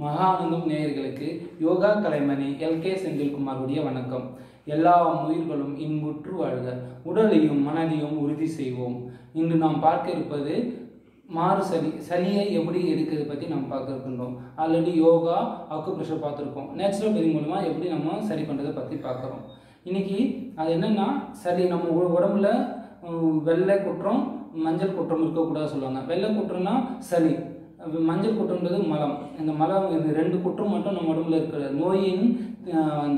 மகானந்தம் நேயர்களுக்கு யோகா கலைமணி எல் கே செந்தில்குமாருடைய வணக்கம் எல்லா உயிர்களும் இன்புற்று வாழ்க உடலையும் மனதையும் உறுதி செய்வோம் இன்று நாம் பார்க்க இருப்பது மாறு சளி சளியை எப்படி எடுக்கிறது பற்றி நம்ம பார்க்க இருக்கின்றோம் ஆல்ரெடி யோகா அக்கு ப்ரெஷர் பார்த்துருக்கோம் நேச்சுரோபதி மூலமா எப்படி நம்ம சரி பண்ணுறதை பற்றி பார்க்குறோம் இன்னைக்கு அது என்னன்னா சளி நம்ம உ- உடம்புல உம், வெள்ளை குற்றம் மஞ்சள் குற்றம் இருக்கக்கூடாது சொல்லுவாங்க வெள்ளை குற்றம்னா சளி அப்ப மஞ்சள் குற்றம்ன்றது மலம் இந்த மலம் இது ரெண்டு குற்றம் மட்டும் நம்ம உடம்புல இருக்கிற நோயின் அஹ், அந்த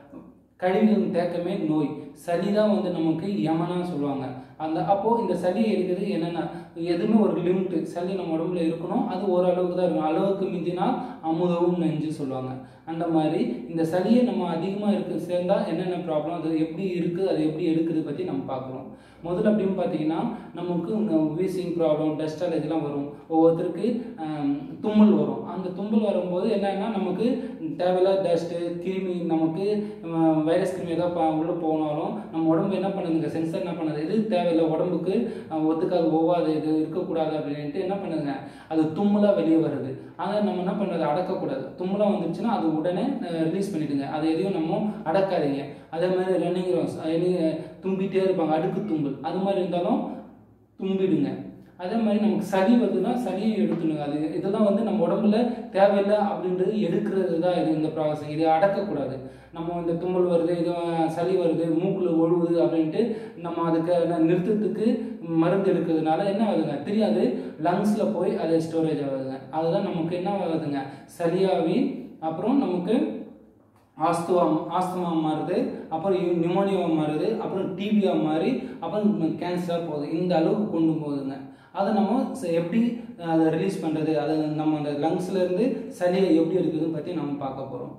கழிவின் தேக்கமே நோய் சளி தான் வந்து நமக்கு யமனா சொல்லுவாங்க அந்த அப்போ இந்த சளி இருக்குது என்னென்ன எதுவுமே ஒரு லிமிட் சளி நம்ம உடம்புல இருக்கணும் அது ஒரு அளவுக்கு தான் இருக்கணும் அளவுக்கு மிஞ்சினால் அமுதவும் நெஞ்சு சொல்லுவாங்க அந்த மாதிரி இந்த சளியை நம்ம அதிகமாக இருக்கு சேர்ந்தா என்னென்ன ப்ராப்ளம் அது எப்படி இருக்குது அது எப்படி எடுக்குது பற்றி நம்ம பார்க்குறோம் முதல்ல அப்படின்னு பார்த்தீங்கன்னா நமக்கு வீசிங் ப்ராப்ளம் டஸ்ட் அலர்ஜிலாம் வரும் ஒவ்வொருத்தருக்கு ஆம், தும்மல் வரும் அந்த தும்மல் வரும்போது என்னன்னா நமக்கு தேவையில்லாத டஸ்ட்டு கிருமி நமக்கு வைரஸ் கிருமி ஏதாவது பா- உள்ள போனாலும் நம்ம உடம்பு என்ன பண்ணுதுங்க சென்சர் என்ன பண்ணுது இது தேவையில்லை உடம்புக்கு அஹ், ஒத்துக்காது ஒவ்வாது இது இருக்கக்கூடாது அப்படின்ட்டு என்ன பண்ணுதுங்க அது தும்மலாக வெளியே வருது அதை நம்ம என்ன பண்ணுறது அடக்கக்கூடாது தும்மலாக வந்துருச்சுன்னா அது உடனே ரிலீஸ் பண்ணிடுங்க அதை எதையும் நம்ம அடக்காதீங்க அதே மாதிரி ரன்னிங் ரோஸ் தும்பிட்டே இருப்பாங்க அடுக்கு தும்பல் அது மாதிரி இருந்தாலும் தும்பிடுங்க அதே மாதிரி நமக்கு சளி வருதுன்னா சளியை எடுத்துடுங்க அது இதுதான் வந்து நம்ம உடம்புல தேவையில்லை அப்படின்றது எடுக்கிறது தான் இது இந்த ப்ராசஸ் இதை அடக்கக்கூடாது நம்ம இந்த தும்மல் வருது இது சளி வருது மூக்கில் ஒழுகுது அப்படின்ட்டு நம்ம அதுக்கு ந- நிறுத்தத்துக்கு மருந்து எடுக்கிறதுனால என்ன ஆகுதுங்க தெரியாது லங்ஸில் போய் அது ஸ்டோரேஜ் ஆகுதுங்க அதுதான் நமக்கு என்ன ஆகுதுங்க சளியாகி அப்புறம் நமக்கு ஆஸ்துவா ஆஸ்துமா மாறுது அப்புறம் நிமோனியா மாறுது அப்புறம் டிபியா மாறி அப்புறம் கேன்சராக போகுது இந்த அளவுக்கு கொண்டு போகுதுங்க அதை நம்ம ச- எப்படி அதை ரிலீஸ் பண்ணுறது அதை நம்ம அந்த லங்ஸ்ல இருந்து சளியை எப்படி எடுக்குதுன்னு பற்றி நம்ம பார்க்க போகிறோம்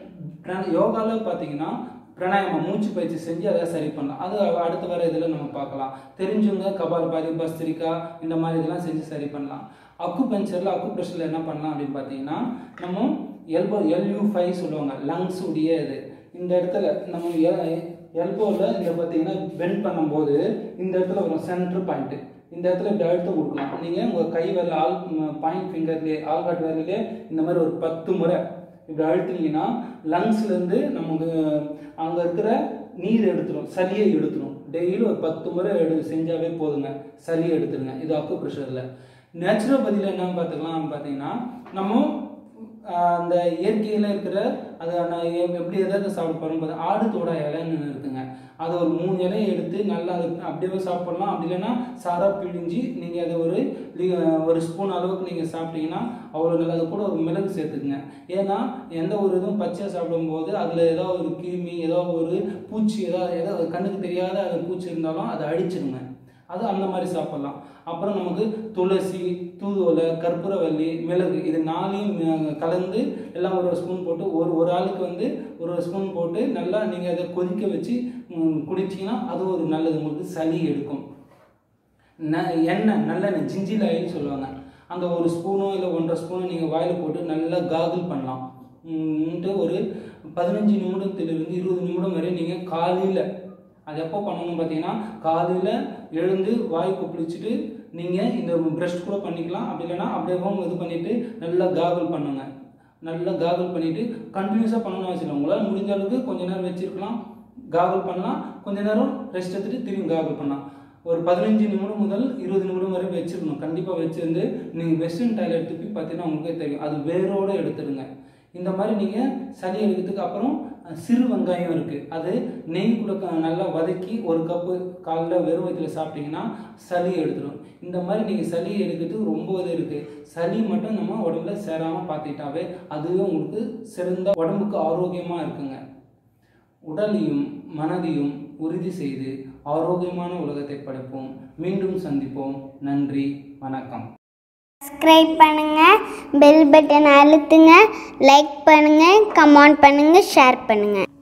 யோகாவில் பார்த்தீங்கன்னா பிராணாயாமம் மூச்சு பயிற்சி செஞ்சு அதை சரி பண்ணலாம் அது அடுத்து வர இதில் நம்ம பார்க்கலாம் தெரிஞ்சவங்க கபாலபாதி பஸ்திரிக்கா இந்த மாதிரி இதெல்லாம் செஞ்சு சரி பண்ணலாம் அக்கு பஞ்சரில் அக்கு ப்ரெஷரில் என்ன பண்ணலாம் அப்படின்னு பார்த்தீங்கன்னா நம்ம எல்போ எல்யூ ஃபைவ் சொல்லுவாங்க லங்ஸ் உடைய இது இந்த இடத்துல நம்ம எல்போவில் இந்த பார்த்தீங்கன்னா பெண்ட் பண்ணும்போது இந்த இடத்துல வரும் சென்டர் பாயிண்ட்டு இந்த இடத்துல இப்படி அழுத்தம் கொடுக்கலாம் நீங்கள் உங்கள் கை விரல ஆல் பாயிண்ட் ஃபிங்கர்லேயே ஆல்காட் விரலே இந்த மாதிரி ஒரு பத்து முறை இப்படி அழுத்தினீங்கன்னா லங்ஸ்லேருந்து நமக்கு அங்கே இருக்கிற நீர் எடுத்துரும் சளியை எடுத்துரும் டெய்லி ஒரு பத்து முறை எடு செஞ்சாவே போதுங்க சளியை எடுத்துருங்க இது அக்கு ப்ரெஷரில் நேச்சுரோபதியில் என்ன பார்த்துக்கலாம் பார்த்தீங்கன்னா நம்ம ஆஹ், அந்த இயற்கையில் இருக்கிற அதை நான் எ- எப்படி எதாவது சாப்பிட போகிறோம் பார்த்தா ஆடு தோடா இலைன்னு இருக்குங்க அது ஒரு மூணு இலையை எடுத்து நல்லா அது அப்படியே சாப்பிடலாம் அப்படி இல்லைன்னா சாரா பிழிஞ்சு நீங்கள் அதை ஒரு லி- ஒரு ஸ்பூன் அளவுக்கு நீங்கள் சாப்பிட்டீங்கன்னா அவ்வளோ நல்லது கூட ஒரு மிளகு சேர்த்துக்குங்க ஏன்னா எந்த ஒரு இதுவும் பச்சையாக சாப்பிடும்போது அதில் ஏதோ ஒரு கிருமி ஏதோ ஒரு பூச்சி ஏதோ ஏதோ கண்ணுக்கு தெரியாத அது பூச்சி இருந்தாலும் அதை அழிச்சிடுங்க அது அந்த மாதிரி சாப்பிடலாம் அப்புறம் நமக்கு துளசி தூதுவளை கற்பூரவல்லி மிளகு இது நாளையும் அஹ், கலந்து எல்லாம் ஒரு ஸ்பூன் போட்டு ஒரு ஒரு ஆளுக்கு வந்து ஒரு ஸ்பூன் போட்டு நல்லா நீங்கள் அதை கொதிக்க வச்சு ம், குடிச்சீங்கன்னா அது ஒரு நல்லது உங்களுக்கு சளி எடுக்கும் ந- எண்ணெய் நல்லெண்ணெய் ஜிஞ்சில் ஆயில்னு சொல்லுவாங்க அந்த ஒரு ஸ்பூனோ இல்லை ஒன்றரை ஸ்பூனோ நீங்கள் வாயில் போட்டு நல்லா காகிள் பண்ணலாம் ம்ன்ட்டு ஒரு பதினஞ்சு நிமிடத்திலிருந்து இருபது நிமிடம் வரை நீங்கள் காலையில் அது எப்போ பண்ணணும் பார்த்தீங்கன்னா காலையில் எழுந்து வாய் கொப்பளிச்சுட்டு நீங்கள் இந்த ப்ரஷ் கூட பண்ணிக்கலாம் அப்படி இல்லைன்னா அப்படியே இது பண்ணிவிட்டு நல்லா காகிள் பண்ணுங்க நல்லா காகிள் பண்ணிவிட்டு கண்டினியூஸாக பண்ணணும்னு அவசியம் இல்லை உங்களால் முடிஞ்ச அளவுக்கு கொஞ்ச நேரம் வச்சிருக்கலாம் காகிள் பண்ணலாம் கொஞ்ச நேரம் ரெஸ்ட் எடுத்துட்டு திரும்பி காகிள் பண்ணலாம் ஒரு பதினஞ்சு நிமிடம் முதல் இருபது நிமிடம் வரை வச்சிருக்கணும் கண்டிப்பாக வச்சிருந்து நீங்கள் வெஸ்டர்ன் டாய்லெட் போய் பார்த்தீங்கன்னா உங்களுக்கே தெரியும் அது வேரோடு எடுத்துடுங்க இந்த மாதிரி நீங்கள் சளி எடுக்கிறதுக்கு அப்புறம் அஹ், சிறு வெங்காயம் இருக்குது அது நெய் கூட க- நல்லா வதக்கி ஒரு கப்பு காலைல வெறும் வயிற்றில் சாப்பிட்டீங்கன்னா சளி எடுத்துடும் இந்த மாதிரி நீங்கள் சளி எடுக்கிறதுக்கு ரொம்ப இது இருக்குது சளி மட்டும் நம்ம உடம்புல சேராமல் பார்த்துக்கிட்டாவே அதுவே உங்களுக்கு சிறந்த உடம்புக்கு ஆரோக்கியமாக இருக்குங்க உடலையும் மனதையும் உறுதி செய்து ஆரோக்கியமான உலகத்தை படைப்போம் மீண்டும் சந்திப்போம் நன்றி வணக்கம் சப்ஸ்கிரைப் பண்ணுங்க பெல் பட்டன் அழுத்துங்க லைக் பண்ணுங்க கமெண்ட் பண்ணுங்க ஷேர் பண்ணுங்க